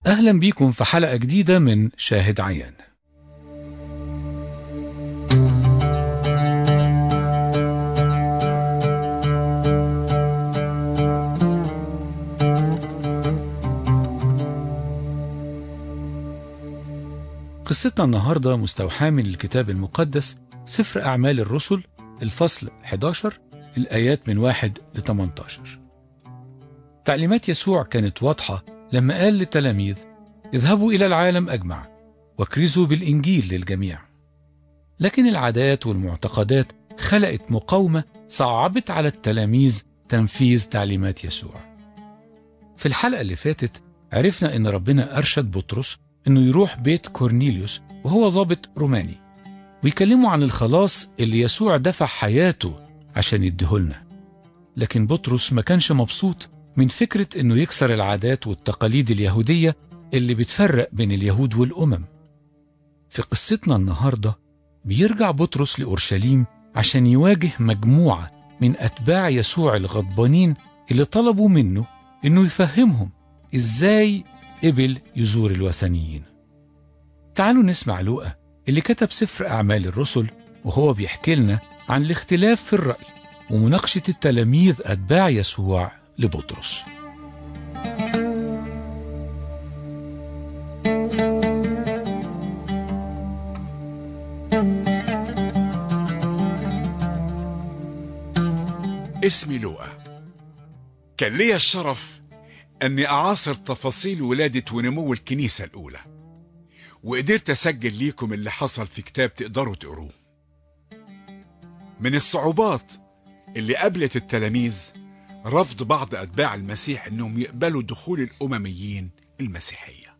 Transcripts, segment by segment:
أهلا بيكم في حلقة جديدة من شاهد عيان قصتنا النهاردة مستوحاة من الكتاب المقدس سفر أعمال الرسل الفصل 11 الآيات من 1 ل 18 تعليمات يسوع كانت واضحة لما قال للتلاميذ اذهبوا إلى العالم أجمع واكرزوا بالإنجيل للجميع لكن العادات والمعتقدات خلقت مقاومة صعبت على التلاميذ تنفيذ تعليمات يسوع في الحلقة اللي فاتت عرفنا إن ربنا أرشد بطرس إنه يروح بيت كورنيليوس وهو ضابط روماني ويكلمه عن الخلاص اللي يسوع دفع حياته عشان يديهولنا لكن بطرس ما كانش مبسوط من فكرة إنه يكسر العادات والتقاليد اليهودية اللي بتفرق بين اليهود والأمم في قصتنا النهاردة بيرجع بطرس لأورشليم عشان يواجه مجموعة من أتباع يسوع الغضبانين اللي طلبوا منه إنه يفهمهم إزاي قبل يزور الوثنيين تعالوا نسمع لوقا اللي كتب سفر أعمال الرسل وهو بيحكي لنا عن الاختلاف في الرأي ومناقشة التلاميذ أتباع يسوع لبطرس اسمي لوقا كان ليا الشرف أني أعاصر تفاصيل ولادة ونمو الكنيسة الأولى وقدرت أسجل ليكم اللي حصل في كتاب تقدروا تقروه من الصعوبات اللي قابلت التلاميذ رفض بعض أتباع المسيح أنهم يقبلوا دخول الأمميين المسيحية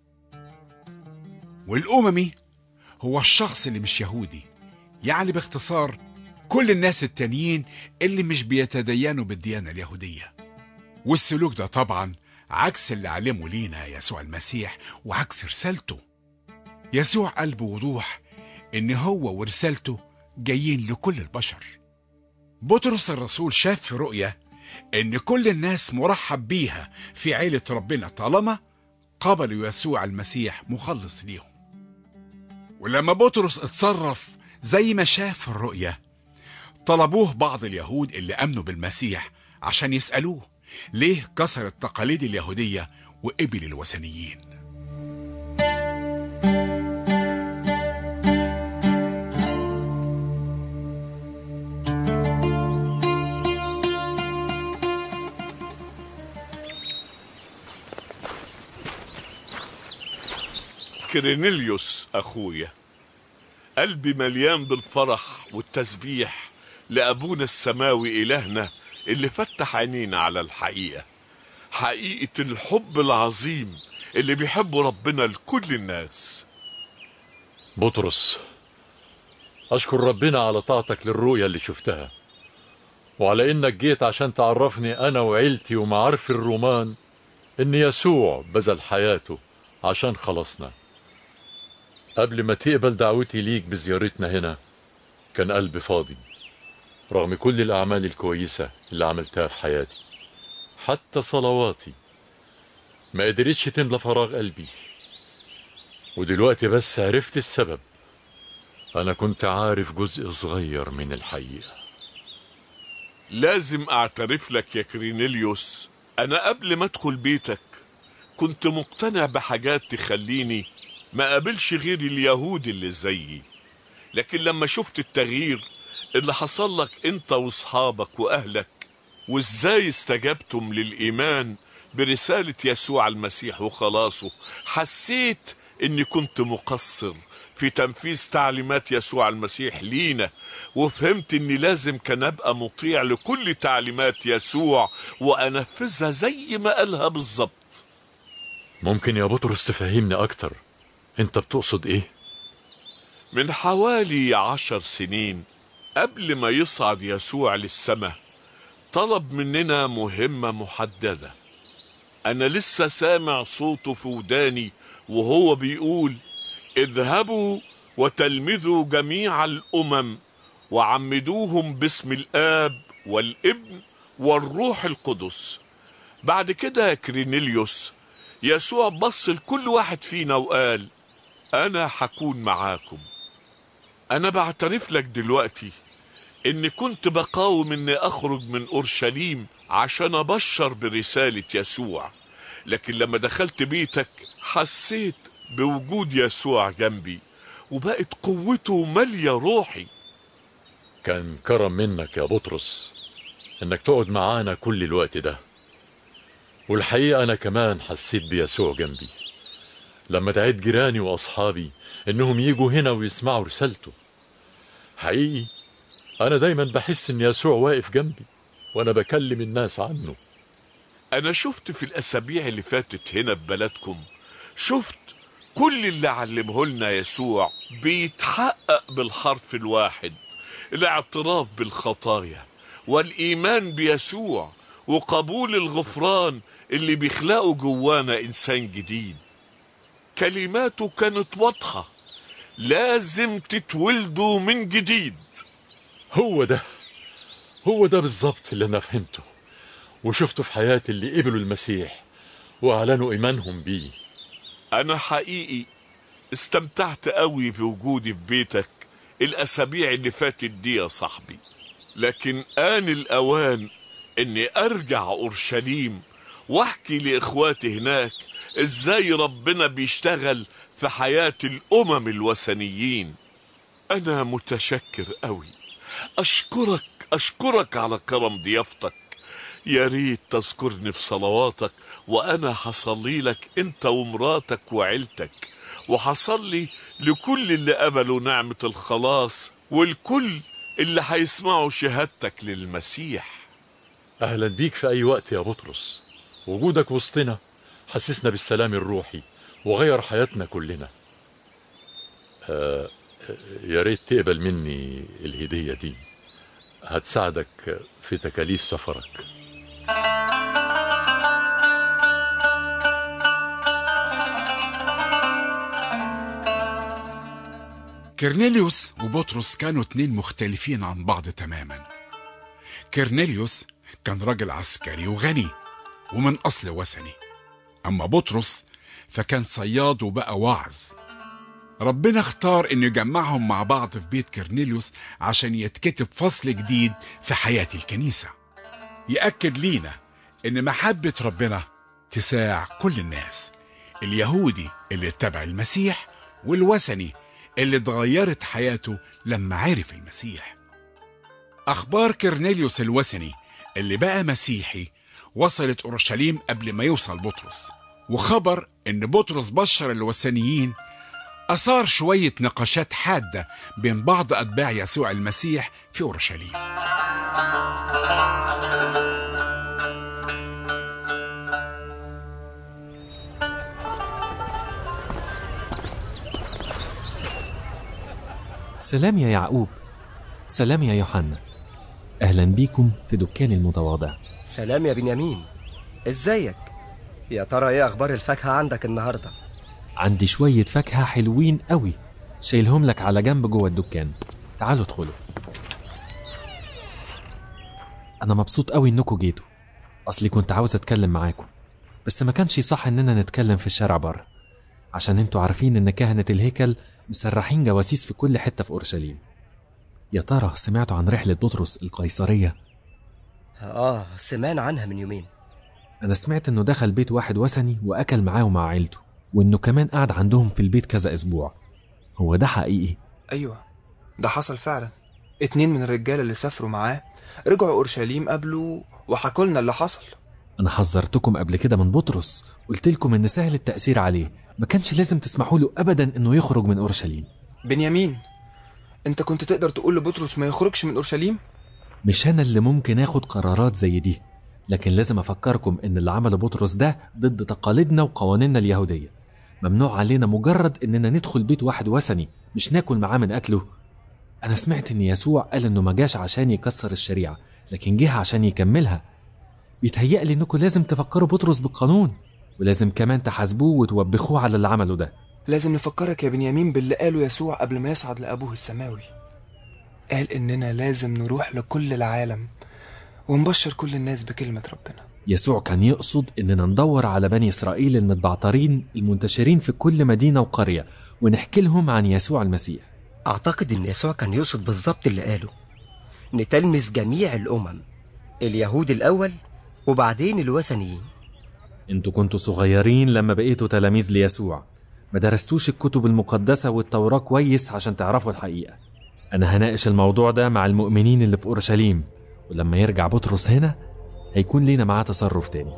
والأممي هو الشخص اللي مش يهودي يعني باختصار كل الناس التانيين اللي مش بيتدينوا بالديانة اليهودية والسلوك ده طبعا عكس اللي علمه لينا يسوع المسيح وعكس رسالته يسوع قال بوضوح ان هو ورسالته جايين لكل البشر بطرس الرسول شاف في رؤية ان كل الناس مرحب بيها في عيلة ربنا طالما قبلوا يسوع المسيح مخلص ليهم ولما بطرس اتصرف زي ما شاف في الرؤية طلبوه بعض اليهود اللي امنوا بالمسيح عشان يسألوه ليه كسر التقاليد اليهودية وقبل الوثنيين كرينيليوس أخويا قلبي مليان بالفرح والتسبيح لأبونا السماوي إلهنا اللي فتح عينينا على الحقيقة حقيقة الحب العظيم اللي بيحبه ربنا لكل الناس بطرس أشكر ربنا على طاعتك للرؤية اللي شفتها وعلى إنك جيت عشان تعرفني أنا وعيلتي ومعارفي الرومان إن يسوع بذل حياته عشان خلصنا قبل ما تقبل دعوتي ليك بزيارتنا هنا كان قلبي فاضي رغم كل الأعمال الكويسة اللي عملتها في حياتي حتى صلواتي ما قدرتش تملى فراغ قلبي ودلوقتي بس عرفت السبب أنا كنت عارف جزء صغير من الحقيقة لازم أعترف لك يا كرينيليوس أنا قبل ما أدخل بيتك كنت مقتنع بحاجات تخليني ما قابلش غير اليهود اللي زيي لكن لما شفت التغيير اللي حصل لك انت واصحابك واهلك وازاي استجبتم للايمان برسالة يسوع المسيح وخلاصه حسيت اني كنت مقصر في تنفيذ تعليمات يسوع المسيح لينا وفهمت اني لازم كان ابقى مطيع لكل تعليمات يسوع وانفذها زي ما قالها بالظبط ممكن يا بطرس تفهمني أكتر أنت بتقصد إيه؟ من حوالي عشر سنين قبل ما يصعد يسوع للسماء طلب مننا مهمة محددة أنا لسه سامع صوته في وداني وهو بيقول اذهبوا وتلمذوا جميع الأمم وعمدوهم باسم الآب والابن والروح القدس بعد كده يا كرينيليوس يسوع بص لكل واحد فينا وقال أنا حكون معاكم أنا بعترف لك دلوقتي إني كنت بقاوم إني أخرج من أورشليم عشان أبشر برسالة يسوع لكن لما دخلت بيتك حسيت بوجود يسوع جنبي وبقت قوته مالية روحي كان كرم منك يا بطرس انك تقعد معانا كل الوقت ده والحقيقة أنا كمان حسيت بيسوع جنبي لما دعيت جيراني وأصحابي إنهم يجوا هنا ويسمعوا رسالته حقيقي أنا دايما بحس إن يسوع واقف جنبي وأنا بكلم الناس عنه أنا شفت في الأسابيع اللي فاتت هنا في بلدكم شفت كل اللي علمه لنا يسوع بيتحقق بالحرف الواحد الاعتراف بالخطايا والإيمان بيسوع وقبول الغفران اللي بيخلقوا جوانا إنسان جديد كلماته كانت واضحة لازم تتولدوا من جديد هو ده هو ده بالظبط اللي أنا فهمته وشفته في حياة اللي قبلوا المسيح وأعلنوا إيمانهم بيه أنا حقيقي استمتعت قوي بوجودي في بيتك الأسابيع اللي فاتت دي يا صاحبي لكن آن الأوان إني أرجع أورشليم وأحكي لإخواتي هناك إزاي ربنا بيشتغل في حياة الأمم الوثنيين أنا متشكر قوي أشكرك أشكرك على كرم ضيافتك يا ريت تذكرني في صلواتك وأنا حصلي لك أنت ومراتك وعيلتك وحصلي لكل اللي قبلوا نعمة الخلاص والكل اللي هيسمعوا شهادتك للمسيح أهلا بيك في أي وقت يا بطرس وجودك وسطنا حسسنا بالسلام الروحي وغير حياتنا كلنا آه يا ريت تقبل مني الهدية دي هتساعدك في تكاليف سفرك كرنيليوس وبطرس كانوا اتنين مختلفين عن بعض تماما كرنيليوس كان راجل عسكري وغني ومن أصل وثني أما بطرس فكان صياد وبقى واعظ ربنا اختار انه يجمعهم مع بعض في بيت كرنيليوس عشان يتكتب فصل جديد في حياة الكنيسة يأكد لينا ان محبة ربنا تساع كل الناس اليهودي اللي اتبع المسيح والوثني اللي اتغيرت حياته لما عرف المسيح أخبار كرنيليوس الوثني اللي بقى مسيحي وصلت أورشليم قبل ما يوصل بطرس وخبر إن بطرس بشر الوثنيين أثار شوية نقاشات حادة بين بعض أتباع يسوع المسيح في أورشليم سلام يا يعقوب سلام يا يوحنا أهلا بيكم في دكان المتواضع سلام يا بنيامين ازيك يا ترى ايه اخبار الفاكهه عندك النهارده عندي شوية فاكهة حلوين قوي شايلهم لك على جنب جوه الدكان تعالوا ادخلوا أنا مبسوط قوي إنكم جيتوا أصلي كنت عاوز أتكلم معاكم بس ما كانش صح إننا نتكلم في الشارع بره عشان انتوا عارفين إن كهنة الهيكل مسرحين جواسيس في كل حتة في أورشليم يا ترى سمعتوا عن رحلة بطرس القيصرية؟ اه سمعنا عنها من يومين أنا سمعت إنه دخل بيت واحد وثني وأكل معاه ومع عيلته وإنه كمان قعد عندهم في البيت كذا أسبوع هو ده حقيقي أيوة ده حصل فعلا اتنين من الرجالة اللي سافروا معاه رجعوا أورشليم قبله وحكوا لنا اللي حصل أنا حذرتكم قبل كده من بطرس قلت لكم إن سهل التأثير عليه ما كانش لازم تسمحوا له أبدا إنه يخرج من أورشليم بنيامين انت كنت تقدر تقول لبطرس ما يخرجش من أورشليم مش أنا اللي ممكن آخد قرارات زي دي لكن لازم أفكركم إن اللي عمله بطرس ده ضد تقاليدنا وقوانيننا اليهودية ممنوع علينا مجرد إننا ندخل بيت واحد وثني مش ناكل معاه من أكله أنا سمعت إن يسوع قال إنه ما جاش عشان يكسر الشريعة لكن جه عشان يكملها بيتهيألي إنكم لازم تفكروا بطرس بالقانون ولازم كمان تحاسبوه وتوبخوه على اللي عمله ده لازم نفكرك يا بنيامين باللي قاله يسوع قبل ما يصعد لأبوه السماوي قال إننا لازم نروح لكل العالم ونبشر كل الناس بكلمة ربنا يسوع كان يقصد إننا ندور على بني إسرائيل المتبعترين المنتشرين في كل مدينة وقرية ونحكي لهم عن يسوع المسيح أعتقد إن يسوع كان يقصد بالظبط اللي قاله نتلمس جميع الأمم اليهود الأول وبعدين الوثنيين انتوا كنتوا صغيرين لما بقيتوا تلاميذ ليسوع ما درستوش الكتب المقدسة والتوراة كويس عشان تعرفوا الحقيقة أنا هناقش الموضوع ده مع المؤمنين اللي في أورشليم ولما يرجع بطرس هنا هيكون لينا معاه تصرف تاني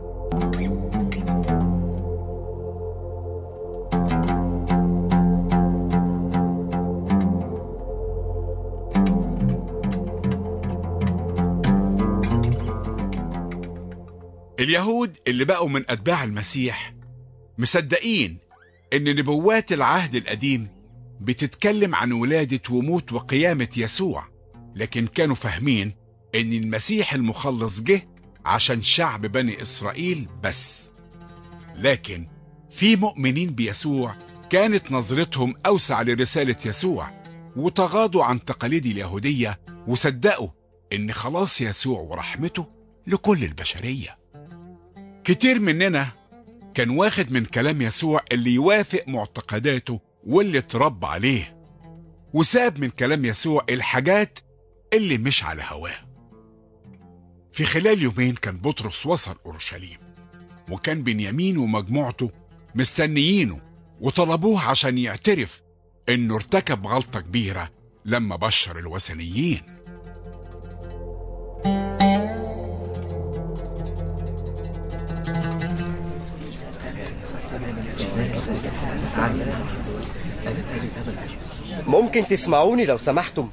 اليهود اللي بقوا من أتباع المسيح مصدقين إن نبوات العهد القديم بتتكلم عن ولادة وموت وقيامة يسوع لكن كانوا فاهمين إن المسيح المخلص جه عشان شعب بني إسرائيل بس لكن في مؤمنين بيسوع كانت نظرتهم أوسع لرسالة يسوع وتغاضوا عن تقاليد اليهودية وصدقوا إن خلاص يسوع ورحمته لكل البشرية كتير مننا كان واخد من كلام يسوع اللي يوافق معتقداته واللي اتربى عليه وساب من كلام يسوع الحاجات اللي مش على هواه في خلال يومين كان بطرس وصل أورشليم وكان بنيامين ومجموعته مستنيينه وطلبوه عشان يعترف انه ارتكب غلطة كبيرة لما بشر الوثنيين ممكن تسمعوني لو سمحتم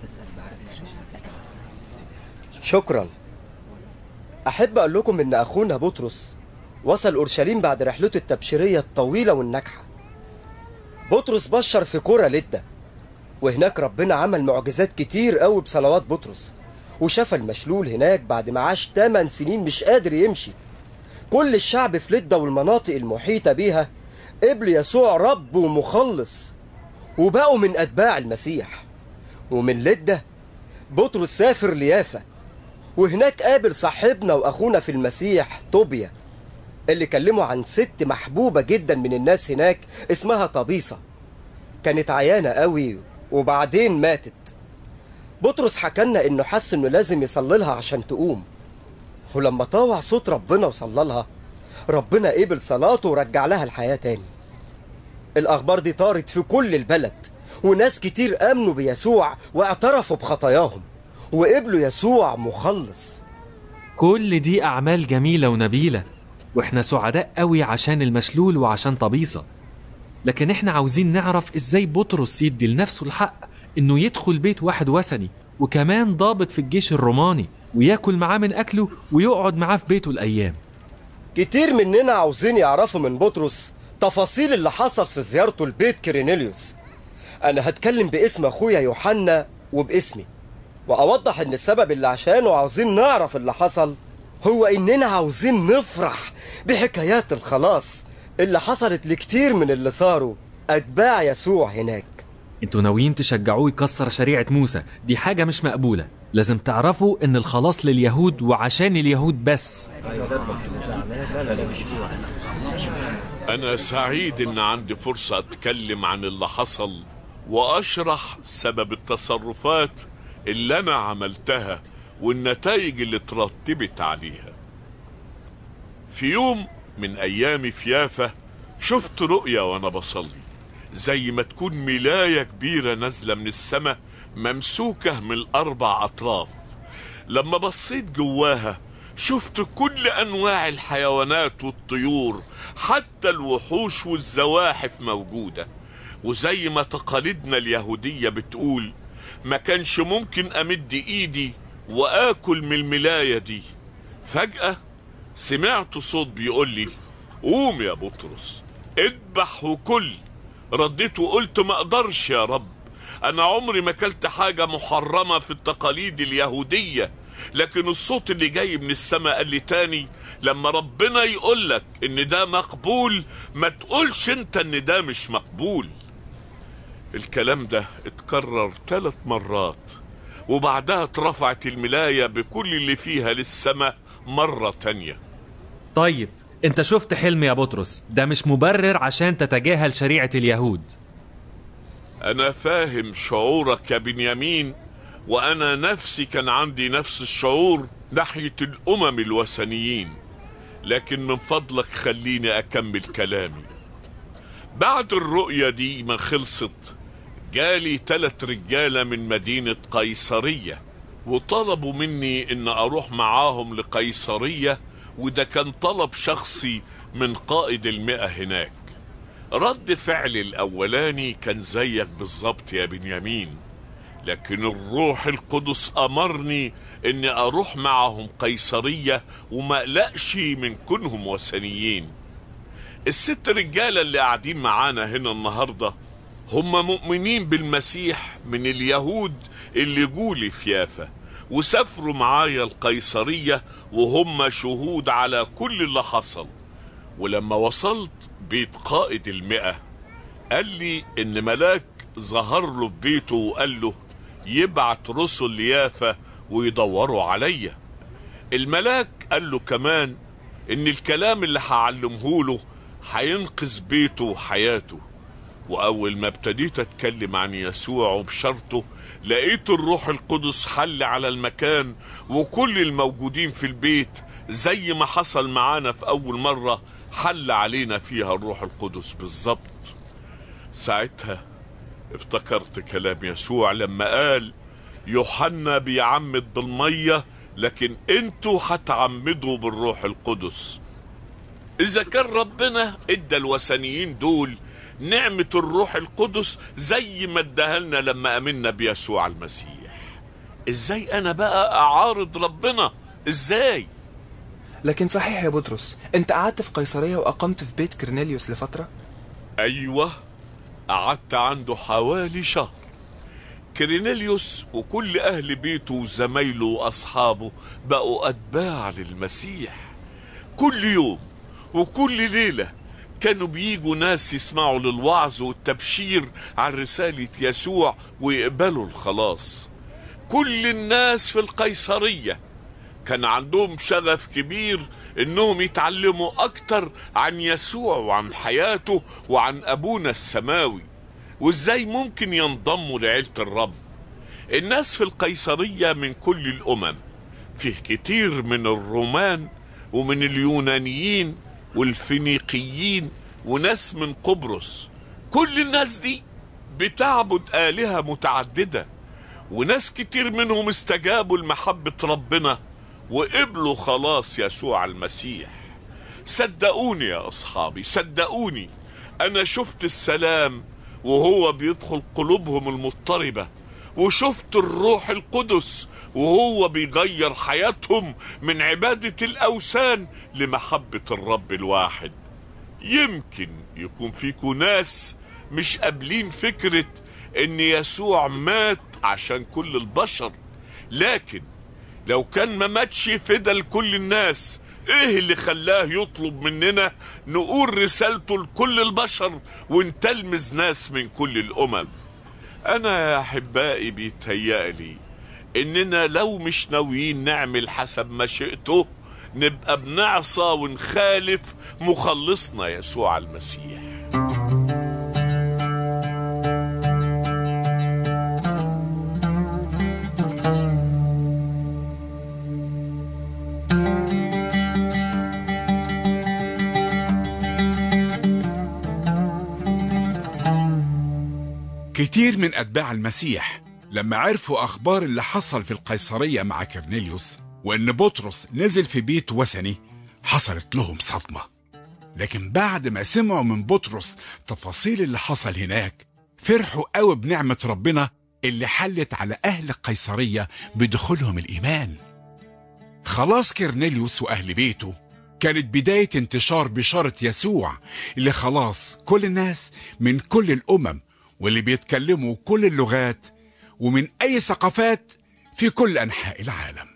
شكرا أحب أقول لكم إن أخونا بطرس وصل أورشليم بعد رحلته التبشيرية الطويلة والناجحة بطرس بشر في قرى لدة وهناك ربنا عمل معجزات كتير قوي بصلوات بطرس وشفى المشلول هناك بعد ما عاش 8 سنين مش قادر يمشي كل الشعب في لدة والمناطق المحيطة بيها قبل يسوع رب ومخلص وبقوا من أتباع المسيح ومن لدة بطرس سافر ليافا وهناك قابل صاحبنا وأخونا في المسيح طوبيا اللي كلمه عن ست محبوبة جدا من الناس هناك اسمها طبيصة كانت عيانة قوي وبعدين ماتت بطرس حكالنا انه حس انه لازم يصلي لها عشان تقوم ولما طاوع صوت ربنا وصلى لها ربنا قبل صلاته ورجع لها الحياة تاني الأخبار دي طارت في كل البلد وناس كتير آمنوا بيسوع واعترفوا بخطاياهم وقبلوا يسوع مخلص كل دي أعمال جميلة ونبيلة وإحنا سعداء قوي عشان المشلول وعشان طبيصة لكن إحنا عاوزين نعرف إزاي بطرس يدي لنفسه الحق إنه يدخل بيت واحد وثني وكمان ضابط في الجيش الروماني وياكل معاه من أكله ويقعد معاه في بيته الأيام كتير مننا عاوزين يعرفوا من بطرس تفاصيل اللي حصل في زيارته لبيت كيرينيليوس أنا هتكلم باسم أخويا يوحنا وباسمي وأوضح إن السبب اللي عشانه عاوزين نعرف اللي حصل هو إننا عاوزين نفرح بحكايات الخلاص اللي حصلت لكتير من اللي صاروا أتباع يسوع هناك انتوا ناويين تشجعوه يكسر شريعة موسى دي حاجة مش مقبولة لازم تعرفوا ان الخلاص لليهود وعشان اليهود بس أنا سعيد إن عندي فرصة أتكلم عن اللي حصل وأشرح سبب التصرفات اللي أنا عملتها والنتائج اللي ترتبت عليها في يوم من أيامي في يافا شفت رؤية وأنا بصلي زي ما تكون ملاية كبيرة نازلة من السماء ممسوكة من الأربع أطراف لما بصيت جواها شفت كل أنواع الحيوانات والطيور حتى الوحوش والزواحف موجودة وزي ما تقاليدنا اليهودية بتقول ما كانش ممكن أمد إيدي وآكل من الملاية دي فجأة سمعت صوت بيقول لي قوم يا بطرس اذبح وكل رديت وقلت ما اقدرش يا رب انا عمري ما اكلت حاجه محرمه في التقاليد اليهوديه لكن الصوت اللي جاي من السماء قال لي تاني لما ربنا يقول لك ان ده مقبول ما تقولش انت ان ده مش مقبول الكلام ده اتكرر ثلاث مرات وبعدها اترفعت الملاية بكل اللي فيها للسماء مرة تانية طيب انت شفت حلم يا بطرس ده مش مبرر عشان تتجاهل شريعة اليهود أنا فاهم شعورك يا بنيامين وأنا نفسي كان عندي نفس الشعور ناحية الأمم الوثنيين لكن من فضلك خليني أكمل كلامي بعد الرؤية دي ما خلصت جالي تلت رجالة من مدينة قيصرية وطلبوا مني إن أروح معاهم لقيصرية وده كان طلب شخصي من قائد المئة هناك رد فعلي الأولاني كان زيك بالظبط يا بنيامين لكن الروح القدس أمرني إني أروح معهم قيصرية وما أقلقش من كونهم وثنيين الست رجالة اللي قاعدين معانا هنا النهاردة هم مؤمنين بالمسيح من اليهود اللي جولي في يافا وسافروا معايا القيصرية وهم شهود على كل اللي حصل ولما وصلت بيت قائد المئة قال لي إن ملاك ظهر له في بيته وقال له يبعت رسل ليافا ويدوروا عليا الملاك قال له كمان إن الكلام اللي هعلمه له هينقذ بيته وحياته وأول ما ابتديت أتكلم عن يسوع وبشرطه لقيت الروح القدس حل على المكان وكل الموجودين في البيت زي ما حصل معانا في أول مرة حل علينا فيها الروح القدس بالظبط ساعتها افتكرت كلام يسوع لما قال يوحنا بيعمد بالمية لكن انتوا هتعمدوا بالروح القدس إذا كان ربنا ادى الوثنيين دول نعمة الروح القدس زي ما اداها لنا لما امنا بيسوع المسيح ازاي انا بقى اعارض ربنا ازاي لكن صحيح يا بطرس انت قعدت في قيصرية واقمت في بيت كرنيليوس لفترة ايوه قعدت عنده حوالي شهر كرينيليوس وكل اهل بيته وزمايله واصحابه بقوا اتباع للمسيح كل يوم وكل ليله كانوا بيجوا ناس يسمعوا للوعظ والتبشير عن رسالة يسوع ويقبلوا الخلاص كل الناس في القيصرية كان عندهم شغف كبير انهم يتعلموا اكتر عن يسوع وعن حياته وعن ابونا السماوي وازاي ممكن ينضموا لعيلة الرب الناس في القيصرية من كل الامم فيه كتير من الرومان ومن اليونانيين والفينيقيين وناس من قبرص كل الناس دي بتعبد آلهة متعددة وناس كتير منهم استجابوا لمحبة ربنا وقبلوا خلاص يسوع المسيح صدقوني يا أصحابي صدقوني أنا شفت السلام وهو بيدخل قلوبهم المضطربة وشفت الروح القدس وهو بيغير حياتهم من عبادة الأوثان لمحبة الرب الواحد يمكن يكون فيكم ناس مش قابلين فكرة ان يسوع مات عشان كل البشر لكن لو كان ما ماتش فدا لكل الناس ايه اللي خلاه يطلب مننا نقول رسالته لكل البشر ونتلمذ ناس من كل الامم انا يا احبائي بيتهيألي اننا لو مش ناويين نعمل حسب مشيئته نبقى بنعصى ونخالف مخلصنا يسوع المسيح كتير من أتباع المسيح لما عرفوا أخبار اللي حصل في القيصرية مع كرنيليوس وإن بطرس نزل في بيت وثني حصلت لهم صدمة لكن بعد ما سمعوا من بطرس تفاصيل اللي حصل هناك فرحوا قوي بنعمة ربنا اللي حلت على أهل القيصرية بدخولهم الإيمان خلاص كرنيليوس وأهل بيته كانت بداية انتشار بشارة يسوع اللي خلاص كل الناس من كل الأمم واللي بيتكلموا كل اللغات ومن أي ثقافات في كل أنحاء العالم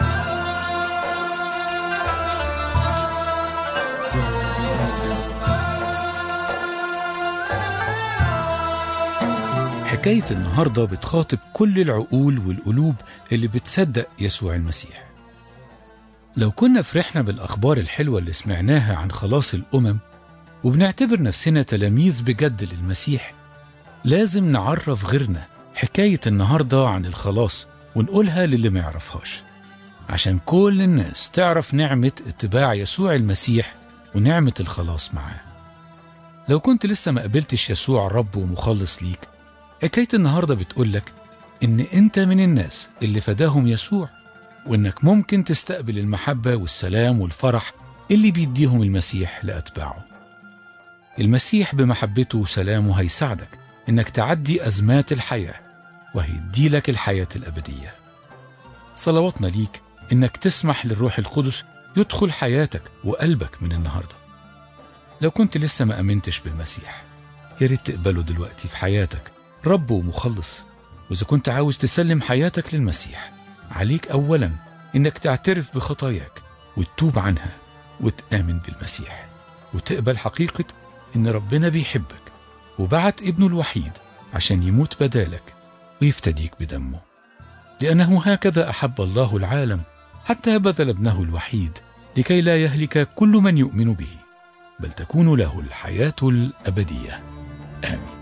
حكاية النهاردة بتخاطب كل العقول والقلوب اللي بتصدق يسوع المسيح لو كنا فرحنا بالأخبار الحلوة اللي سمعناها عن خلاص الأمم وبنعتبر نفسنا تلاميذ بجد للمسيح لازم نعرف غيرنا حكاية النهاردة عن الخلاص ونقولها للي ما يعرفهاش عشان كل الناس تعرف نعمة اتباع يسوع المسيح ونعمة الخلاص معاه لو كنت لسه ما قبلتش يسوع رب ومخلص ليك حكاية النهاردة بتقولك إن أنت من الناس اللي فداهم يسوع وإنك ممكن تستقبل المحبة والسلام والفرح اللي بيديهم المسيح لأتباعه المسيح بمحبته وسلامه هيساعدك إنك تعدي أزمات الحياة وهيديلك الحياة الأبدية صلواتنا ليك إنك تسمح للروح القدس يدخل حياتك وقلبك من النهاردة لو كنت لسه ما أمنتش بالمسيح يا ريت تقبله دلوقتي في حياتك رب ومخلص وإذا كنت عاوز تسلم حياتك للمسيح عليك أولا إنك تعترف بخطاياك وتتوب عنها وتآمن بالمسيح وتقبل حقيقة إن ربنا بيحبك وبعت ابنه الوحيد عشان يموت بدالك ويفتديك بدمه لأنه هكذا أحب الله العالم حتى بذل ابنه الوحيد لكي لا يهلك كل من يؤمن به بل تكون له الحياة الأبدية آمين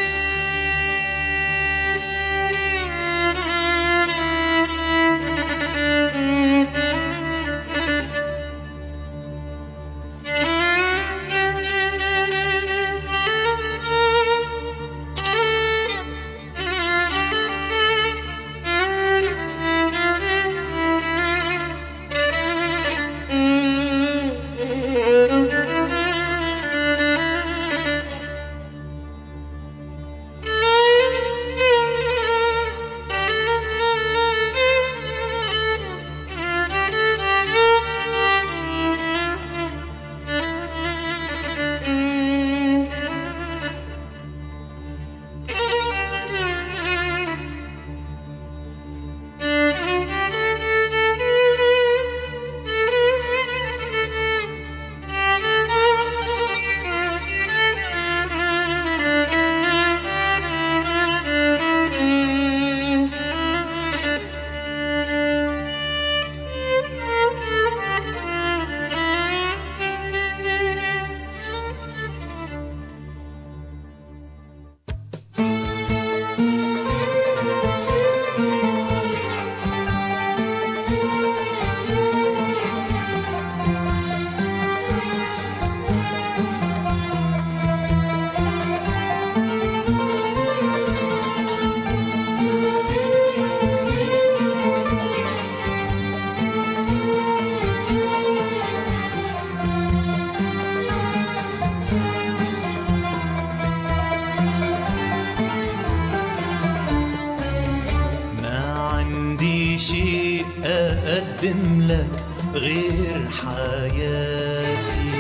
ما عندي شيء أقدم لك غير حياتي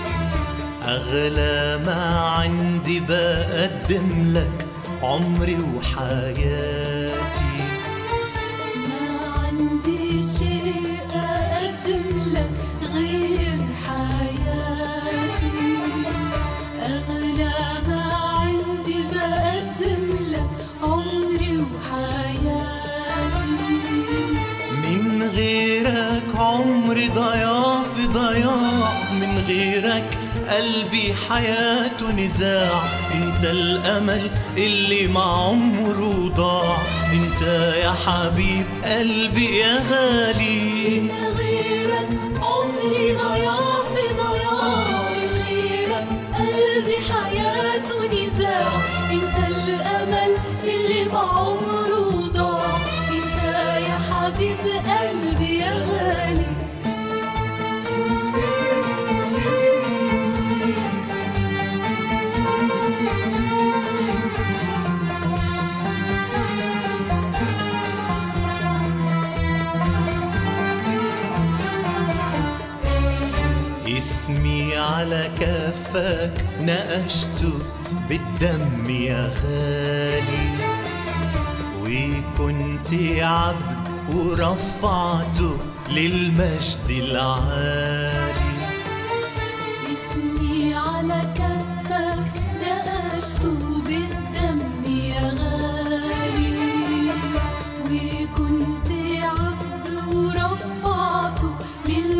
أغلى ما عندي بقدم لك عمري وحياتي ما عندي شيء أقدم لك غير حياتي أغلى ما عندي بقدم لك عمري وحياتي من غيرك عمري ضياع في ضياع من غيرك قلبي حياته نزاع انت الامل اللي مع عمره ضاع انت يا حبيب قلبي يا غالي من غيرك عمري ضياع في ضياع من غيرك قلبي حياته نزاع انت الامل اللي بعمره ضاع انت يا حبيب قلبي يا غالي اسمي على كفك نقشته بالدم يا غالي وكنت عبد ورفعته للمجد العالي اسمي على كفك نقشته بالدم يا غالي وكنت عبد ورفعته للمجد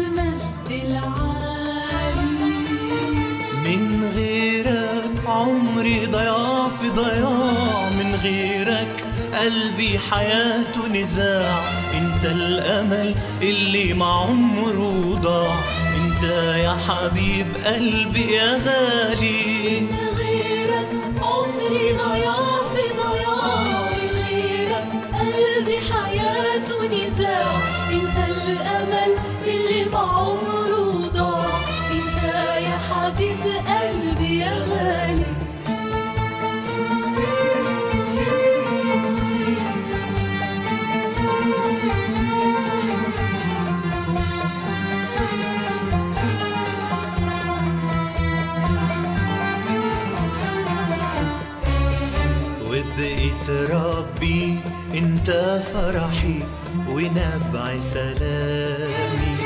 عمري ضياع في ضياع من غيرك قلبي حياته نزاع انت الامل اللي مع عمره ضاع انت يا حبيب قلبي يا غالي من غيرك عمري ضياع في ضياع من غيرك قلبي حياته نزاع انت الامل اللي بعمره ضاع انت يا حبيب قلبي يا غالي وبقيت ربي انت فرحي ونبع سلامي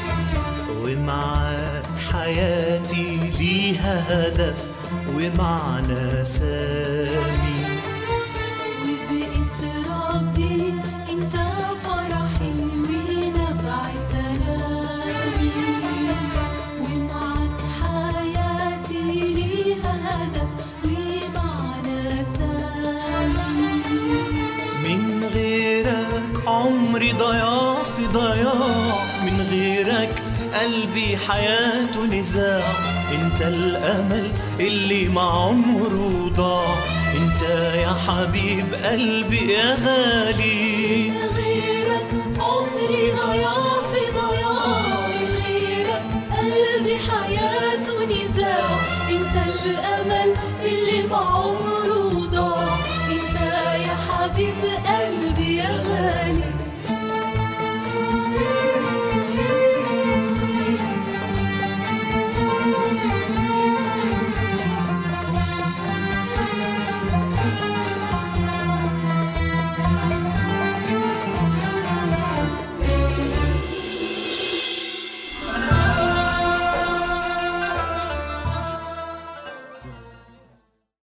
ومعاك حياتي ليها هدف ومعنى سامي وبقيت ربي انت فرحي ونبع سلامي ومعك حياتي ليها هدف ومعنى سامي من غيرك عمري ضياع في ضياع من غيرك قلبي حياته نزاع انت الامل اللي مع عمره ضاع انت يا حبيب قلبي يا غالي من غيرك عمري ضياع في ضياع من غيرك قلبي حياته نزاع انت الامل اللي بعمره